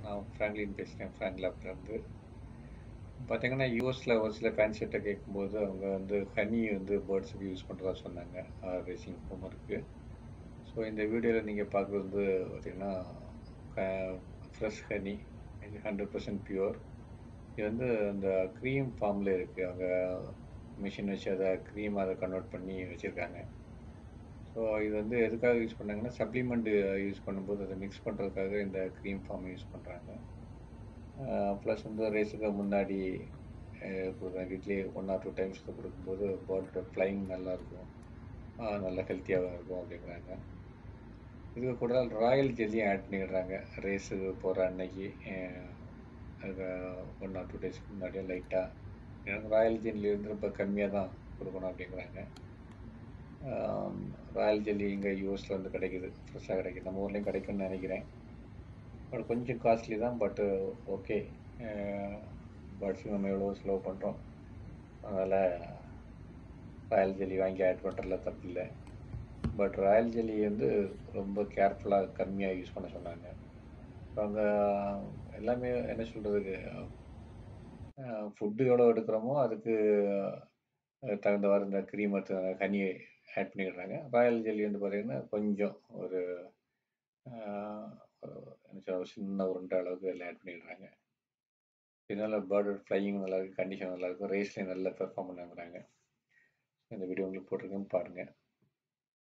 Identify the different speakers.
Speaker 1: நான் ஃப்ராங்க்லின் பேசுகிறேன் ஃப்ராங்க் லேப்லேருந்து பார்த்தீங்கன்னா யூஎஸில் ஒரு சில ஃபேன்சிட்ட கேட்கும்போது அவங்க வந்து ஹனி வந்து பேர்ட்ஸுக்கு யூஸ் பண்ணுறதா சொன்னாங்க ரேசிங் ஹோமருக்கு ஸோ இந்த வீடியோவில் நீங்கள் பார்க்குறது வந்து பார்த்தீங்கன்னா ஃப்ரெஷ் ஹனி இது ஹண்ட்ரட் பர்சன்ட் பியூர் இது வந்து அந்த க்ரீம் ஃபார்மில் இருக்குது அவங்க மிஷின் வச்சு அதை க்ரீம் அதை கன்வெர்ட் பண்ணி வச்சுருக்காங்க ஸோ இது வந்து எதுக்காக யூஸ் பண்ணாங்கன்னா சப்ளிமெண்ட் யூஸ் பண்ணும்போது அதை மிக்ஸ் பண்ணுறதுக்காக இந்த க்ரீம் ஃபார்ம் யூஸ் பண்ணுறாங்க ப்ளஸ் வந்து ரேஸுக்கு முன்னாடி கொடுக்குறேன் weekly one or two times கொடுக்கும்போது பேர்டோட ஃப்ளைங் நல்லாயிருக்கும் நல்லா ஹெல்த்தியாக இருக்கும் அப்படிங்கிறாங்க இதுக்கு கூட ராயல் ஜெல்லியும் ஆட் பண்ணிடுறாங்க ரேஸுக்கு போகிற அன்னைக்கு அது ஒன் ஆர் டூ டேஸ்க்கு முன்னாடியே லைட்டாக எனக்கு ராயல் ஜெல்லிலேருந்து ரொம்ப கம்மியாக தான் கொடுக்கணும் அப்படிங்கிறாங்க ராயல் ஜெல்லி இங்கே யூஎஸில் வந்து கிடைக்குது ஃப்ரெஷ்ஷாக கிடைக்குது நம்ம ஊர்லேயும் கிடைக்கும்னு நினைக்கிறேன் பட் கொஞ்சம் காஸ்ட்லி தான் பட்டு ஓகே பேர்ட்ஸுக்கு நம்ம எவ்வளோ செலவு பண்ணுறோம் அதனால் ராயல் ஜெல்லி வாங்கி ஆட் பண்ணுறதுல தப்பு இல்லை பட் ராயல் ஜெல்லி வந்து ரொம்ப கேர்ஃபுல்லாக கம்மியாக யூஸ் பண்ண சொன்னாங்க அவங்க எல்லாமே என்ன சொல்கிறதுக்கு ஃபுட்டு எவ்வளோ எடுக்கிறோமோ அதுக்கு தகுந்தவாறு இந்த க்ரீம் ஹனி ஆட் பண்ணிடுறாங்க ராயல் ஜெல்லி வந்து பார்த்திங்கன்னா கொஞ்சம் ஒரு என்ன சொல்ல சின்ன உருண்டை அளவுக்கு எல்லாம் ஆட் பண்ணிடுறாங்க இதனால் பேர்டு ஃப்ளையிங் நல்லாயிருக்கு கண்டிஷன் நல்லாயிருக்கும் ரேஸ்லேயும் நல்லா பெர்ஃபார்ம் பண்ணாங்கிறாங்க இந்த வீடியோ உங்களுக்கு போட்டிருக்கேன் பாருங்கள்